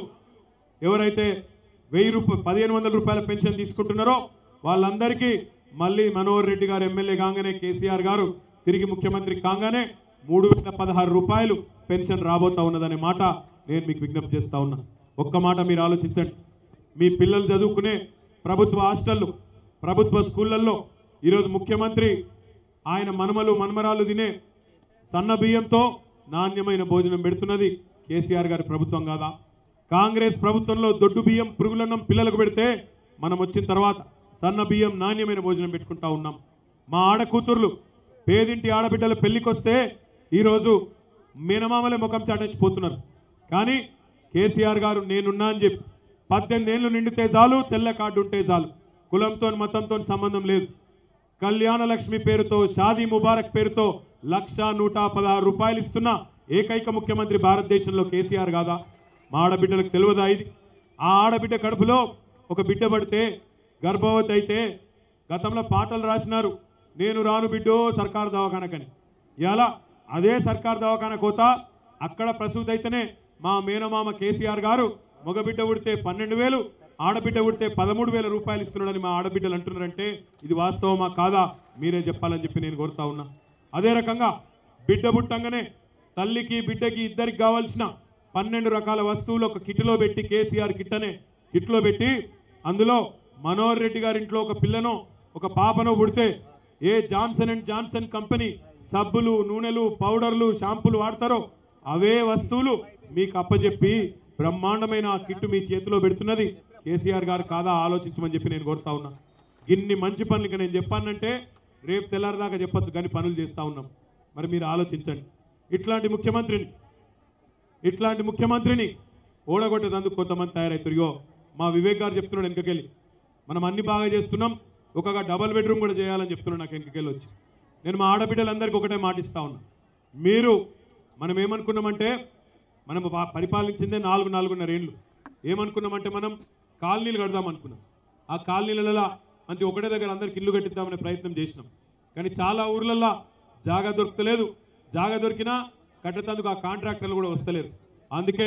[SPEAKER 2] ఎవరైతే వెయ్యి రూపాయలు పదిహేను వందల రూపాయల పెన్షన్ తీసుకుంటున్నారో వాళ్ళందరికీ మళ్ళీ మనోహర్ రెడ్డి గారు ఎమ్మెల్యే కాగానే కేసీఆర్ గారు తిరిగి ముఖ్యమంత్రి కాగానే మూడు వేల పదహారు రూపాయలు పెన్షన్ రాబోతా ఉన్నదనే మాట నేను మీకు విజ్ఞప్తి చేస్తా ఉన్నా ఒక్క మాట మీరు ఆలోచించండి మీ పిల్లలు చదువుకునే ప్రభుత్వ హాస్టళ్ళు ప్రభుత్వ స్కూళ్ళల్లో ఈరోజు ముఖ్యమంత్రి ఆయన మనమలు మనమరాలు తినే సన్న బియ్యంతో నాణ్యమైన భోజనం పెడుతున్నది కేసీఆర్ గారి ప్రభుత్వం కాదా కాంగ్రెస్ ప్రభుత్వంలో దొడ్డు బియ్యం పురుగులన్నం పిల్లలకు పెడితే మనం వచ్చిన తర్వాత సన్న బియ్యం నాణ్యమైన భోజనం పెట్టుకుంటా ఉన్నాం మా ఆడకూతుర్లు పేదింటి ఆడబిడ్డల పెళ్లికొస్తే ఈరోజు మీనమామలే ముఖం చాటేసిపోతున్నారు కానీ కేసీఆర్ గారు నేనున్నా అని చెప్పి పద్దెనిమిది ఏళ్ళు నిండితే చాలు తెల్ల కార్డు ఉంటే చాలు కులంతో మతంతో సంబంధం లేదు కళ్యాణ లక్ష్మి పేరుతో షాదీ ముబారక్ పేరుతో లక్ష నూట పదహారు రూపాయలు ఇస్తున్న ఏకైక ముఖ్యమంత్రి భారతదేశంలో కేసీఆర్ కాదా మా ఆడబిడ్డలకు తెలియదా ఇది ఆ ఆడబిడ్డ కడుపులో ఒక బిడ్డ పడితే గర్భవతి అయితే గతంలో పాటలు రాసినారు నేను రాను బిడ్డో సర్కారు దవాఖానకని ఇలా అదే సర్కార్ దవాఖాన కోత అక్కడ ప్రసూతి అయితేనే మా మేనమామ కేసీఆర్ గారు మగబిడ్డ ఉడితే పన్నెండు వేలు ఆడబిడ్డ ఉడితే పదమూడు వేల రూపాయలు ఇస్తున్నాడని మా ఆడబిడ్డలు అంటున్నారంటే ఇది వాస్తవమా కాదా మీరే చెప్పాలని చెప్పి నేను కోరుతా ఉన్నా అదే రకంగా బిడ్డ పుట్టంగానే తల్లికి బిడ్డకి ఇద్దరికి కావాల్సిన పన్నెండు రకాల వస్తువులు ఒక కిట్లో పెట్టి కేసీఆర్ కిట్ అనే కిట్లో పెట్టి అందులో మనోహర్ రెడ్డి గారి ఇంట్లో ఒక పిల్లను ఒక పాపను పుడితే ఏ జాన్సన్ అండ్ జాన్సన్ కంపెనీ సబ్బులు నూనెలు పౌడర్లు షాంపూలు వాడతారో అవే వస్తువులు మీకు అప్పచెప్పి బ్రహ్మాండమైన ఆ కిట్టు మీ చేతిలో పెడుతున్నది కేసీఆర్ గారు కాదా ఆలోచించమని చెప్పి నేను కోరుతా ఉన్నా ఇన్ని మంచి పనులు ఇక నేను చెప్పానంటే రేపు తెల్లారిదాకా చెప్పొచ్చు కానీ పనులు చేస్తా ఉన్నాం మరి మీరు ఆలోచించండి ఇట్లాంటి ముఖ్యమంత్రిని ఇట్లాంటి ముఖ్యమంత్రిని ఓడగొట్టేందుకు కొంతమంది తయారవుతారు ఇగో మా వివేక్ గారు చెప్తున్నాడు వెనకకెళ్ళి మనం అన్ని బాగా చేస్తున్నాం ఒక డబల్ బెడ్రూమ్ కూడా చేయాలని చెప్తున్నాడు నాకు వెనకకెళ్ళి వచ్చి నేను మా ఆడబిడ్డలందరికీ ఒకటే మాటిస్తా ఉన్నా మీరు మనం ఏమనుకున్నామంటే మనం పా- పరిపాలించిందే నాలుగు నాలుగున్నర ఏళ్ళు ఏమనుకున్నామంటే మనం కాలనీలు కడదాం అనుకున్నాం ఆ కాలనీలలో మంచి ఒకటే దగ్గర అందరికి ఇల్లు కట్టిద్దామనే ప్రయత్నం చేసినాం కానీ చాలా ఊర్లల్లో జాగా దొరకలేదు జాగా దొరికినా కట్టేందుకు ఆ కాంట్రాక్టర్లు కూడా వస్తలేరు అందుకే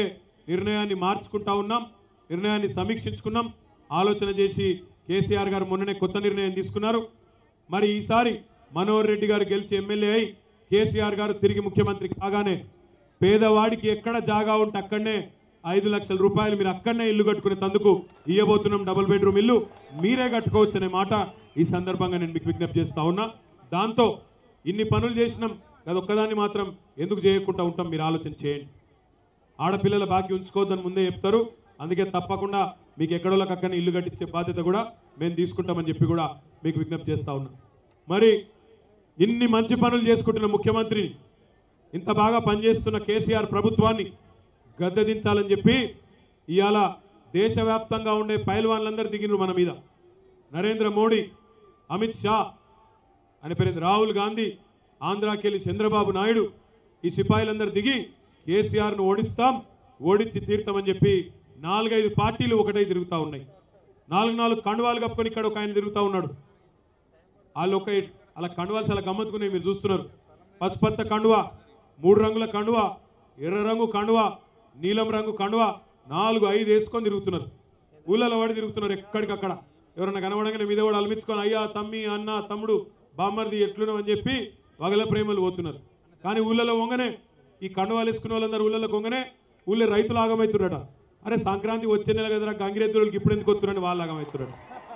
[SPEAKER 2] నిర్ణయాన్ని మార్చుకుంటా ఉన్నాం నిర్ణయాన్ని సమీక్షించుకున్నాం ఆలోచన చేసి కేసీఆర్ గారు మొన్ననే కొత్త నిర్ణయం తీసుకున్నారు మరి ఈసారి మనోహర్ రెడ్డి గారు గెలిచి ఎమ్మెల్యే అయి కేసీఆర్ గారు తిరిగి ముఖ్యమంత్రి కాగానే పేదవాడికి ఎక్కడ జాగా ఉంటే అక్కడనే ఐదు లక్షల రూపాయలు మీరు అక్కడనే ఇల్లు కట్టుకునే తందుకు ఇయ్యబోతున్నాం డబుల్ బెడ్రూమ్ ఇల్లు మీరే కట్టుకోవచ్చు అనే మాట ఈ సందర్భంగా నేను మీకు విజ్ఞప్తి చేస్తా ఉన్నా దాంతో ఇన్ని పనులు చేసినాం అదొక్కదాన్ని మాత్రం ఎందుకు చేయకుండా ఉంటాం మీరు ఆలోచన చేయండి ఆడపిల్లల బాకీ ఉంచుకోవద్దని ముందే చెప్తారు అందుకే తప్పకుండా మీకు ఎక్కడోళ్ళకి అక్కడ ఇల్లు కట్టించే బాధ్యత కూడా మేము తీసుకుంటామని చెప్పి కూడా మీకు విజ్ఞప్తి చేస్తా ఉన్నాం మరి ఇన్ని మంచి పనులు చేసుకుంటున్న ముఖ్యమంత్రిని ఇంత బాగా పనిచేస్తున్న కేసీఆర్ ప్రభుత్వాన్ని గద్దెదించాలని చెప్పి ఇవాళ దేశవ్యాప్తంగా ఉండే పైల్వాన్లందరూ దిగినారు మన మీద నరేంద్ర మోడీ అమిత్ షా అని పేరు రాహుల్ గాంధీ ఆంధ్రాకెళ్ళి చంద్రబాబు నాయుడు ఈ సిపాయిలందరూ దిగి కేసీఆర్ను ఓడిస్తాం ఓడించి తీరుతామని చెప్పి నాలుగైదు పార్టీలు ఒకటై తిరుగుతా ఉన్నాయి నాలుగు నాలుగు కండువాలు కప్పుకొని ఇక్కడ ఒక ఆయన తిరుగుతా ఉన్నాడు వాళ్ళు ఒక అలా కండువాలు చాలా గమ్మత్తుకునే మీరు చూస్తున్నారు పసుపచ్చ కండువ మూడు రంగుల కండువ ఎర్ర రంగు కండువ నీలం రంగు కండువ నాలుగు ఐదు వేసుకొని తిరుగుతున్నారు ఊళ్ళలో వాడి తిరుగుతున్నారు ఎక్కడికక్కడ ఎవరన్నా కనబడంగానే మీద కూడా అలమించుకొని అయ్యా తమ్మి అన్న తమ్ముడు బామ్మర్ది ఎట్లున్నావు అని చెప్పి వగల ప్రేమలు పోతున్నారు కానీ ఊళ్ళలో వంగనే ఈ కండువాలు వేసుకునే వాళ్ళందరూ ఊళ్ళలో కొంగనే ఊళ్ళో రైతులు ఆగమవుతున్నారట అరే సంక్రాంతి వచ్చే నెల కదరా గంగిరెద్దులకి ఇప్పుడు ఎందుకు వస్తున్నారని వాళ్ళు ఆగమవుతున్నారట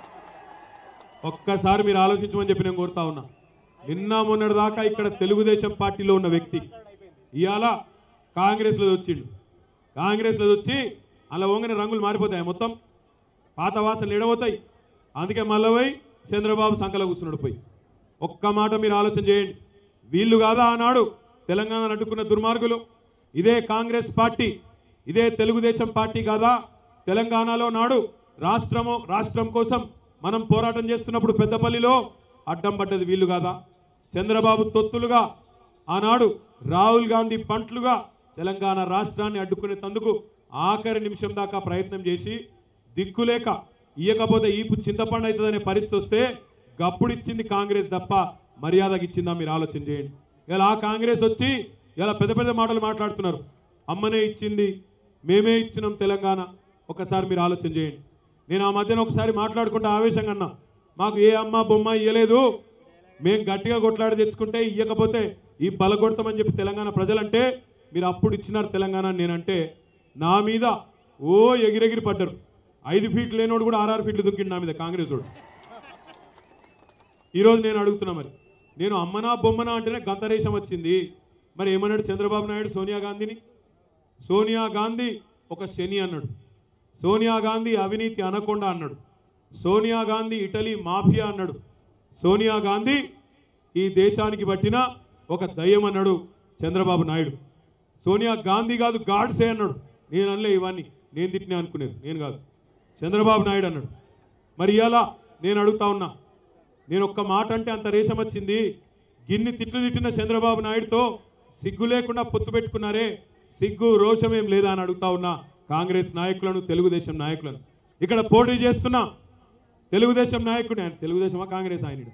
[SPEAKER 2] ఒక్కసారి మీరు ఆలోచించమని చెప్పి నేను కోరుతా ఉన్నా నిన్న మొన్నటి దాకా ఇక్కడ తెలుగుదేశం పార్టీలో ఉన్న వ్యక్తి ఇవాళ కాంగ్రెస్ లో వచ్చిండు కాంగ్రెస్ లో వచ్చి అలా వంగని రంగులు మారిపోతాయి మొత్తం పాత వాసనలు ఎడబోతాయి అందుకే మళ్ళీ పోయి చంద్రబాబు సంకలో కూర్చున్నాడు పోయి ఒక్క మాట మీరు ఆలోచన చేయండి వీళ్ళు కాదా ఆనాడు తెలంగాణ అడ్డుకున్న దుర్మార్గులు ఇదే కాంగ్రెస్ పార్టీ ఇదే తెలుగుదేశం పార్టీ కాదా తెలంగాణలో నాడు రాష్ట్రము రాష్ట్రం కోసం మనం పోరాటం చేస్తున్నప్పుడు పెద్దపల్లిలో అడ్డం పడ్డది వీళ్ళు కాదా చంద్రబాబు తొత్తులుగా ఆనాడు రాహుల్ గాంధీ పంట్లుగా తెలంగాణ రాష్ట్రాన్ని అడ్డుకునే తందుకు ఆఖరి నిమిషం దాకా ప్రయత్నం చేసి దిక్కులేక ఇయ్యకపోతే ఈపు చింతపండు అవుతుందనే పరిస్థితి వస్తే గప్పుడిచ్చింది కాంగ్రెస్ తప్ప మర్యాదకి ఇచ్చిందా మీరు ఆలోచన చేయండి ఇలా ఆ కాంగ్రెస్ వచ్చి ఇలా పెద్ద పెద్ద మాటలు మాట్లాడుతున్నారు అమ్మనే ఇచ్చింది మేమే ఇచ్చినాం తెలంగాణ ఒకసారి మీరు ఆలోచన చేయండి నేను ఆ మధ్యన ఒకసారి మాట్లాడుకుంటే ఆవేశంగా అన్నా మాకు ఏ అమ్మ బొమ్మ ఇయ్యలేదు మేము గట్టిగా కొట్లాడి తెచ్చుకుంటే ఇయ్యకపోతే ఈ బలగొడతామని చెప్పి తెలంగాణ ప్రజలంటే మీరు అప్పుడు ఇచ్చినారు తెలంగాణ అని నేనంటే నా మీద ఓ ఎగిరెగిరి పడ్డారు ఐదు ఫీట్లు లేనోడు కూడా ఆరారు ఫీట్లు దుక్కిండు నా మీద కాంగ్రెస్ వాడు ఈరోజు నేను అడుగుతున్నా మరి నేను అమ్మనా బొమ్మనా అంటేనే గంతరేషం వచ్చింది మరి ఏమన్నాడు చంద్రబాబు నాయుడు సోనియా గాంధీని సోనియా గాంధీ ఒక శని అన్నాడు సోనియా గాంధీ అవినీతి అనకొండ అన్నాడు సోనియా గాంధీ ఇటలీ మాఫియా అన్నాడు సోనియా గాంధీ ఈ దేశానికి పట్టిన ఒక దయ్యం అన్నాడు చంద్రబాబు నాయుడు సోనియా గాంధీ కాదు గాడ్సే అన్నాడు నేను అనలే ఇవన్నీ నేను తిట్టినా అనుకునేది నేను కాదు చంద్రబాబు నాయుడు అన్నాడు మరి ఇవాళ నేను అడుగుతా ఉన్నా నేను ఒక్క మాట అంటే అంత రేషం వచ్చింది గిన్ని తిట్లు తిట్టిన చంద్రబాబు నాయుడుతో సిగ్గు లేకుండా పొత్తు పెట్టుకున్నారే సిగ్గు రోషం ఏం లేదా అని అడుగుతా ఉన్నా కాంగ్రెస్ నాయకులను తెలుగుదేశం నాయకులను ఇక్కడ పోటీ చేస్తున్నా తెలుగుదేశం నాయకుడు ఆయన తెలుగుదేశమా కాంగ్రెస్ ఆయన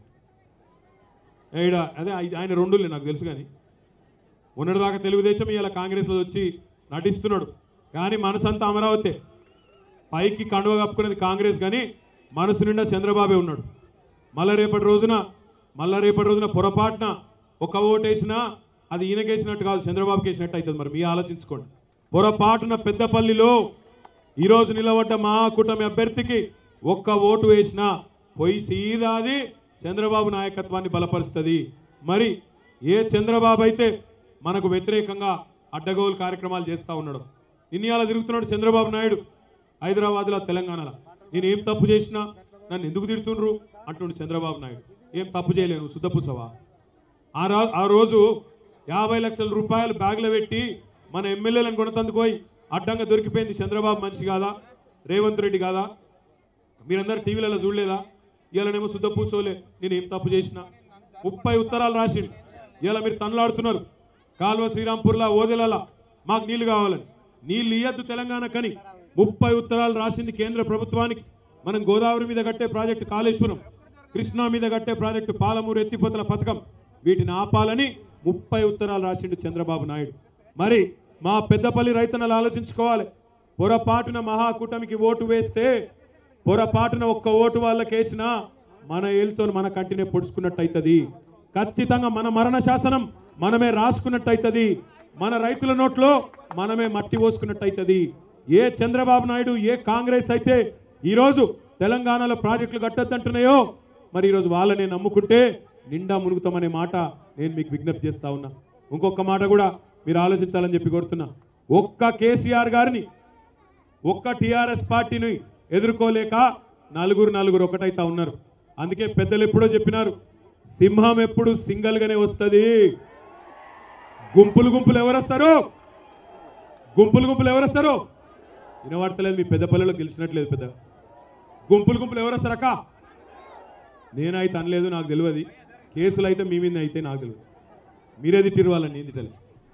[SPEAKER 2] ఏడ అదే ఐ- ఆయన రెండులే నాకు తెలుసు కానీ ఉన్నటిదాకా తెలుగుదేశం ఇలా కాంగ్రెస్లో వచ్చి నటిస్తున్నాడు కానీ మనసంతా అమరావతి పైకి కండువ కప్పుకునేది కాంగ్రెస్ కానీ మనసు నిండా చంద్రబాబే ఉన్నాడు మళ్ళా రేపటి రోజున మళ్ళా రేపటి రోజున పొరపాటున ఒక ఓటేసినా అది ఈయనకేసినట్టు కాదు చంద్రబాబుకి వేసినట్టు అవుతుంది మరి మీ ఆలోచించుకోండి పొరపాటున పెద్దపల్లిలో ఈరోజు నిలబడ్డ మా కూటమి అభ్యర్థికి ఒక్క ఓటు వేసినా పోయి సీదా అది చంద్రబాబు నాయకత్వాన్ని బలపరుస్తుంది మరి ఏ చంద్రబాబు అయితే మనకు వ్యతిరేకంగా అడ్డగోలు కార్యక్రమాలు చేస్తా ఉన్నాడు ఇన్నియాల తిరుగుతున్నాడు చంద్రబాబు నాయుడు హైదరాబాద్లో తెలంగాణలో నేను ఏం తప్పు చేసినా నన్ను ఎందుకు తిడుతుండ్రు అంటుండు చంద్రబాబు నాయుడు ఏం తప్పు చేయలేను శుద్ధపుసవా ఆ రా ఆ రోజు యాభై లక్షల రూపాయలు బ్యాగ్లో పెట్టి మన ఎమ్మెల్యేలను కొనతందుకు పోయి అడ్డంగా దొరికిపోయింది చంద్రబాబు మనిషి కాదా రేవంత్ రెడ్డి కాదా మీరందరూ టీవీలలో చూడలేదా ఇవాళనేమో శుద్ధ పూసోలే నేను ఏం తప్పు చేసినా ముప్పై ఉత్తరాలు రాసిండు ఇలా మీరు తనలాడుతున్నారు కాల్వ శ్రీరాంపూర్లా ఓదెలలా మాకు నీళ్లు కావాలని నీళ్లు ఇయ్యద్దు తెలంగాణ కని ముప్పై ఉత్తరాలు రాసింది కేంద్ర ప్రభుత్వానికి మనం గోదావరి మీద కట్టే ప్రాజెక్టు కాళేశ్వరం కృష్ణా మీద కట్టే ప్రాజెక్టు పాలమూరు ఎత్తిపోతల పథకం వీటిని ఆపాలని ముప్పై ఉత్తరాలు రాసిండు చంద్రబాబు నాయుడు మరి మా పెద్దపల్లి రైతన్నలు ఆలోచించుకోవాలి పొరపాటున మహాకూటమికి ఓటు వేస్తే పొరపాటున ఒక్క ఓటు వాళ్ళకేసినా మన ఏలుతో మన కంటినే పొడుచుకున్నట్టు అవుతుంది ఖచ్చితంగా మన మరణ శాసనం మనమే రాసుకున్నట్టు అవుతుంది మన రైతుల నోట్లో మనమే మట్టి పోసుకున్నట్టు అవుతుంది ఏ చంద్రబాబు నాయుడు ఏ కాంగ్రెస్ అయితే ఈరోజు తెలంగాణలో ప్రాజెక్టులు కట్టొద్దంటున్నాయో మరి ఈరోజు వాళ్ళనే నమ్ముకుంటే నిండా మునుగుతామనే మాట నేను మీకు విజ్ఞప్తి చేస్తా ఉన్నా ఇంకొక మాట కూడా మీరు ఆలోచించాలని చెప్పి కోరుతున్నా ఒక్క కేసీఆర్ గారిని ఒక్క టిఆర్ఎస్ పార్టీని ఎదుర్కోలేక నలుగురు నలుగురు ఒకటైతా ఉన్నారు అందుకే పెద్దలు ఎప్పుడో చెప్పినారు సింహం ఎప్పుడు సింగల్ గానే వస్తుంది గుంపులు గుంపులు ఎవరు వస్తారు గుంపులు గుంపులు ఎవరు వస్తారు వినబడతలేదు మీ పెద్ద పల్లెలో గెలిచినట్లేదు పెద్ద గుంపులు గుంపులు ఎవరు వస్తారు అక్క నేనైతే అనలేదు నాకు తెలియదు కేసులు అయితే మీ మీద అయితే నాకు తెలియదు మీరే తిట్టిరు వాళ్ళని నేను తిట్టలేదు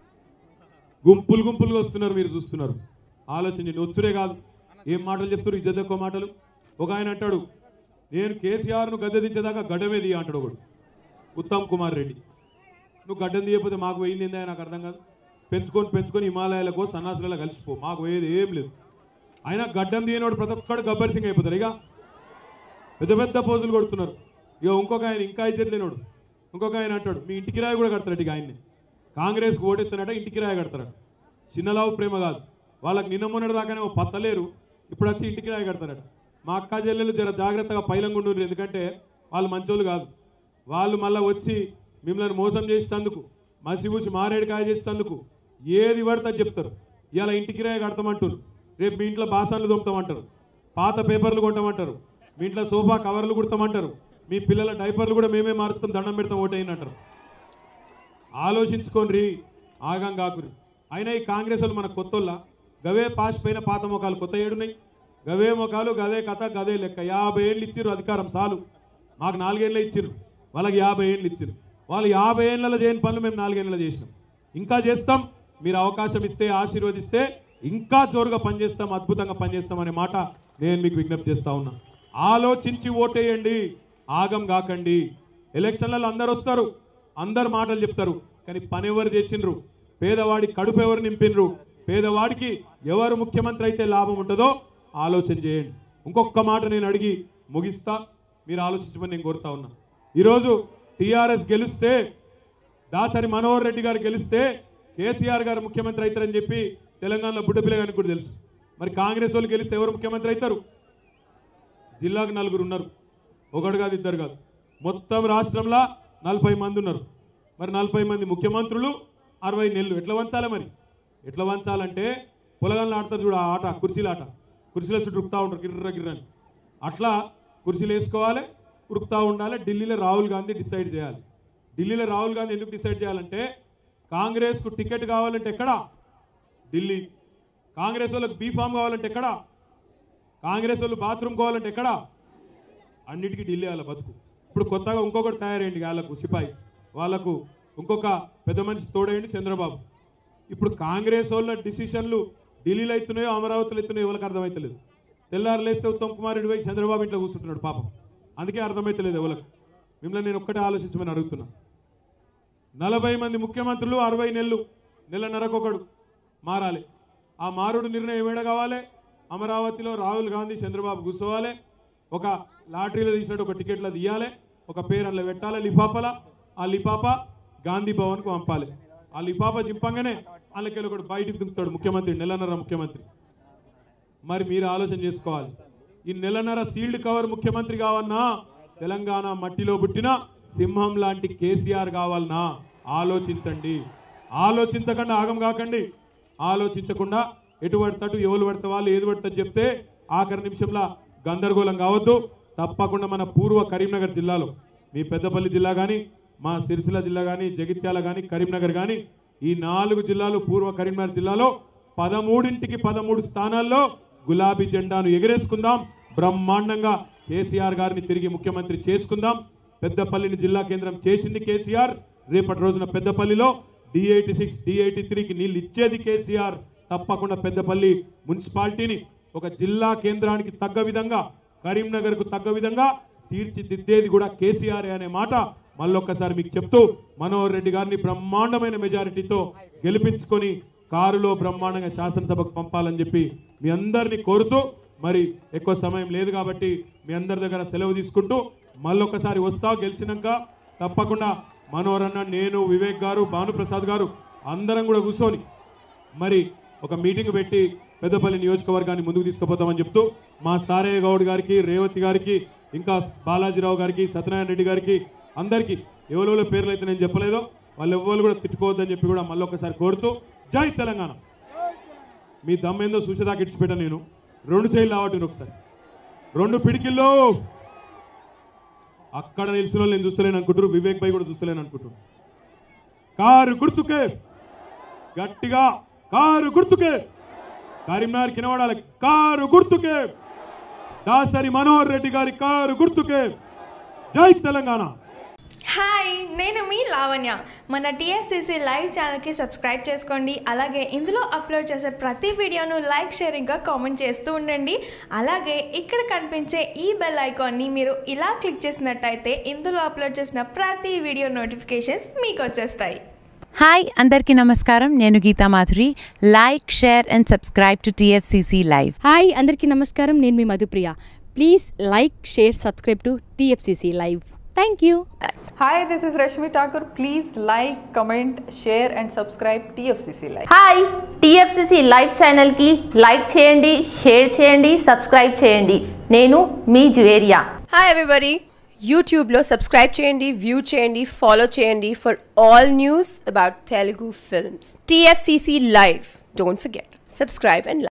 [SPEAKER 2] గుంపులు గుంపులుగా వస్తున్నారు మీరు చూస్తున్నారు ఆలోచించండి వచ్చుడే కాదు ఏం మాటలు చెప్తారు ఇజ్జత్ ఎక్కువ మాటలు ఒక ఆయన అంటాడు నేను కేసీఆర్ను గద్దె దించేదాకా గడ్డమే దియ్య అంటాడు ఒకడు ఉత్తమ్ కుమార్ రెడ్డి నువ్వు గడ్డం తీయకపోతే మాకు పోయింది ఏందా నాకు అర్థం కాదు పెంచుకొని పెంచుకొని హిమాలయాలకు సన్నాసులలో కలిసిపో మాకు పోయేది ఏం లేదు అయినా గడ్డం తీయనోడు ప్రతి ఒక్కడు గబ్బర్ సింగ్ అయిపోతారు ఇక పెద్ద పెద్ద పోజులు కొడుతున్నారు ఇక ఇంకొక ఆయన ఇంకా అయితే లేనోడు ఇంకొక ఆయన అంటాడు మీ ఇంటికి రాయి కూడా కడతారట ఇక ఆయన్ని కాంగ్రెస్కి ఓటెత్తానట ఇంటికి రాయి కడతారట చిన్నలావు ప్రేమ కాదు వాళ్ళకి నిన్న మొన్నటి దాకానే ఓ పత్తలేరు ఇప్పుడు వచ్చి ఇంటికి రాయి కడతారట మా అక్క చెల్లెలు జర జాగ్రత్తగా పైలంగుండరు ఎందుకంటే వాళ్ళు మంచోళ్ళు కాదు వాళ్ళు మళ్ళీ వచ్చి మిమ్మల్ని మోసం చేసేందుకు మసిబూసి మారేడుకాయ చేసేందుకు ఏది పడితే అది చెప్తారు ఇలా ఇంటికి రాయి కడతామంటారు రేపు మీ ఇంట్లో బాసాన్లు దొంగతామంటారు పాత పేపర్లు కొంటామంటారు మీ ఇంట్లో సోఫా కవర్లు కుడతామంటారు మీ పిల్లల డైపర్లు కూడా మేమే మారుస్తాం దండం పెడతాం ఓటైనంటారు ఆలోచించుకోండి ఆగం కాకురి అయినా ఈ కాంగ్రెస్ వాళ్ళు మన కొత్తోళ్ళ గవే పాస్ పైన పాత మొఖాలు కొత్త ఏడున్నాయి గవే మొఖాలు గదే కథ గదే లెక్క యాభై ఏళ్ళు ఇచ్చిర్రు అధికారం చాలు మాకు నాలుగేళ్ళు ఇచ్చిర్రు వాళ్ళకి యాభై ఏళ్ళు ఇచ్చిర్రు వాళ్ళు యాభై ఏళ్ళలో చేయని పనులు మేము నాలుగేళ్ళలో చేసినాం ఇంకా చేస్తాం మీరు అవకాశం ఇస్తే ఆశీర్వదిస్తే ఇంకా జోరుగా పనిచేస్తాం అద్భుతంగా పనిచేస్తాం అనే మాట నేను మీకు విజ్ఞప్తి చేస్తా ఉన్నా ఆలోచించి ఓటేయండి ఆగం కాకండి ఎలక్షన్లలో అందరు వస్తారు అందరు మాటలు చెప్తారు కానీ పని ఎవరు చేసిండ్రు పేదవాడి కడుపు ఎవరు నింపినరు పేదవాడికి ఎవరు ముఖ్యమంత్రి అయితే లాభం ఉంటుందో ఆలోచన చేయండి ఇంకొక మాట నేను అడిగి ముగిస్తా మీరు ఆలోచించమని నేను కోరుతా ఉన్నా ఈరోజు టీఆర్ఎస్ గెలిస్తే దాసరి మనోహర్ రెడ్డి గారు గెలిస్తే కేసీఆర్ గారు ముఖ్యమంత్రి అవుతారని చెప్పి తెలంగాణలో బుడ్డపిల్ల గారికి కూడా తెలుసు మరి కాంగ్రెస్ వాళ్ళు గెలిస్తే ఎవరు ముఖ్యమంత్రి అవుతారు జిల్లాకు నలుగురు ఉన్నారు ఒకడు కాదు ఇద్దరు కాదు మొత్తం రాష్ట్రంలో నలభై మంది ఉన్నారు మరి నలభై మంది ముఖ్యమంత్రులు అరవై నెలలు ఎట్లా వంచాలి మరి ఎట్లా వంచాలంటే పొలగాళ్ళు ఆడతారు చూడు ఆ ఆట కుర్చీల ఆట కుర్చీల చుట్టూ ఉరుకుతా ఉంటారు గిర్ర గిర్రని అట్లా కుర్చీలు వేసుకోవాలి ఉరుకుతా ఉండాలి ఢిల్లీలో రాహుల్ గాంధీ డిసైడ్ చేయాలి ఢిల్లీలో రాహుల్ గాంధీ ఎందుకు డిసైడ్ చేయాలంటే కాంగ్రెస్కు టికెట్ కావాలంటే ఎక్కడ ఢిల్లీ కాంగ్రెస్ వాళ్ళకి బీఫామ్ కావాలంటే ఎక్కడ కాంగ్రెస్ వాళ్ళు బాత్రూమ్ కావాలంటే ఎక్కడ అన్నిటికీ ఢిల్లీ వాళ్ళ బతుకు ఇప్పుడు కొత్తగా ఇంకొకటి తయారైంది వాళ్ళకు సిపాయి వాళ్ళకు ఇంకొక పెద్ద మనిషి తోడైంది చంద్రబాబు ఇప్పుడు కాంగ్రెస్ వాళ్ళ డిసిషన్లు ఢిల్లీలో అవుతున్నాయో అమరావతిలో అవుతున్నాయో ఎవరికి అర్థమైతలేదు తెల్లారు లేస్తే ఉత్తమ్ కుమార్ రెడ్డి పోయి చంద్రబాబు ఇంట్లో కూర్చుంటున్నాడు పాపం అందుకే అర్థమైతలేదు ఎవరికి మిమ్మల్ని నేను ఒక్కటే ఆలోచించమని అడుగుతున్నా నలభై మంది ముఖ్యమంత్రులు అరవై నెలలు నెలన్నరకొకడు మారాలి ఆ మారుడు నిర్ణయం ఏడ కావాలి అమరావతిలో రాహుల్ గాంధీ చంద్రబాబు కూర్చోవాలి ఒక లాటరీలో తీసినట్టు ఒక టికెట్లో తీయాలి ఒక పేరు అందులో పెట్టాలి లిఫాఫల ఆ లిఫాఫా గాంధీ భవన్కు పంపాలి ఆ లిఫాఫా చింపంగానే వాళ్ళకెళ్ళి ఒకటి బయటికి దింపుతాడు ముఖ్యమంత్రి నెలన్నర ముఖ్యమంత్రి మరి మీరు ఆలోచన చేసుకోవాలి ఈ నెలన్నర సీల్డ్ కవర్ ముఖ్యమంత్రి కావన్నా తెలంగాణ మట్టిలో పుట్టిన సింహం లాంటి కేసీఆర్ కావాలన్నా ఆలోచించండి ఆలోచించకుండా ఆగం కాకండి ఆలోచించకుండా ఎటు పడతాడు ఎవరు పడితే వాళ్ళు ఏది పడతాడు చెప్తే ఆఖరి నిమిషంలో గందరగోళం కావద్దు తప్పకుండా మన పూర్వ కరీంనగర్ జిల్లాలో మీ పెద్దపల్లి జిల్లా కానీ మా సిరిసిల్ల జిల్లా కానీ జగిత్యాల కానీ కరీంనగర్ కానీ ఈ నాలుగు జిల్లాలు పూర్వ కరీంనగర్ జిల్లాలో పదమూడింటికి పదమూడు స్థానాల్లో గులాబీ జెండాను ఎగరేసుకుందాం బ్రహ్మాండంగా కేసీఆర్ గారిని తిరిగి ముఖ్యమంత్రి చేసుకుందాం పెద్దపల్లిని జిల్లా కేంద్రం చేసింది కేసీఆర్ రేపటి రోజున పెద్దపల్లిలో D eighty six D eighty త్రీకి నీళ్ళు ఇచ్చేది కేసీఆర్ తప్పకుండా పెద్దపల్లి మున్సిపాలిటీని ఒక జిల్లా కేంద్రానికి తగ్గ విధంగా కరీంనగర్ కు తగ్గ విధంగా తీర్చిదిద్దేది కూడా కేసీఆర్ అనే మాట మళ్ళొక్కసారి మీకు చెప్తూ మనోహర్ రెడ్డి గారిని బ్రహ్మాండమైన మెజారిటీతో గెలిపించుకొని కారులో బ్రహ్మాండంగా శాసనసభకు పంపాలని చెప్పి మీ అందరినీ కోరుతూ మరి ఎక్కువ సమయం లేదు కాబట్టి మీ అందరి దగ్గర సెలవు తీసుకుంటూ మళ్ళొకసారి వస్తా గెలిచినాక తప్పకుండా మనోరన్న నేను వివేక్ గారు భానుప్రసాద్ గారు అందరం కూడా కూర్చొని మరి ఒక మీటింగ్ పెట్టి పెద్దపల్లి నియోజకవర్గాన్ని ముందుకు తీసుకుపోతామని చెప్తూ మా సారయ్య గౌడ్ గారికి రేవతి గారికి ఇంకా బాలాజీరావు గారికి సత్యనారాయణ రెడ్డి గారికి అందరికీ ఎవరెవరో పేర్లు అయితే నేను చెప్పలేదో వాళ్ళు ఎవరు కూడా తిట్టుకోవద్దని చెప్పి కూడా మళ్ళీ ఒకసారి కోరుతూ జై తెలంగాణ మీ దమ్మేందో చూసేదాకా ఇడిచిపెట్టాను నేను రెండు చేయిలు రావట్టు ఒకసారి రెండు పిడికిల్లో అక్కడ నిలిచిన వాళ్ళు నేను చూస్తలేను అనుకుంటారు వివేక్ భాయ్ కూడా చూస్తలేను అనుకుంటారు కారు గుర్తుకే గట్టిగా కారు గుర్తుకే కరీంనగర్ కినవాడాలి కారు గుర్తుకే దాసరి మనోహర్ రెడ్డి గారి కారు గుర్తుకే జై తెలంగాణ
[SPEAKER 3] హాయ్ నేను మీ లావణ్య మన టీఎస్సీసీ లైవ్ ఛానల్కి సబ్స్క్రైబ్ చేసుకోండి అలాగే ఇందులో అప్లోడ్ చేసే ప్రతి వీడియోను లైక్ షేరింగ్గా కామెంట్ చేస్తూ ఉండండి అలాగే ఇక్కడ కనిపించే ఈ బెల్ ఐకాన్ని మీరు ఇలా క్లిక్ చేసినట్టయితే ఇందులో అప్లోడ్ చేసిన ప్రతి వీడియో నోటిఫికేషన్స్ మీకు వచ్చేస్తాయి
[SPEAKER 4] హాయ్ అందరికీ నమస్కారం నేను Geetha Madhuri like share and subscribe to TFCC live
[SPEAKER 5] hi అందరికీ నమస్కారం నేను మీ Madhupriya please like share subscribe to TFCC live thank you
[SPEAKER 6] Hi, this is Rashmi Thakur. Please like, comment, share, and subscribe TFCC Live.
[SPEAKER 7] Hi TFCC live ఛానల్కి లైక్ చేయండి షేర్ చేయండి సబ్స్క్రైబ్ చేయండి నేను మీ జువేరియా
[SPEAKER 8] హాయ్ ఎవ్రీబడి యూట్యూబ్లో సబ్స్క్రైబ్ చేయండి వ్యూ చేయండి ఫాలో చేయండి for all news about Telugu films TFCC live don't forget subscribe and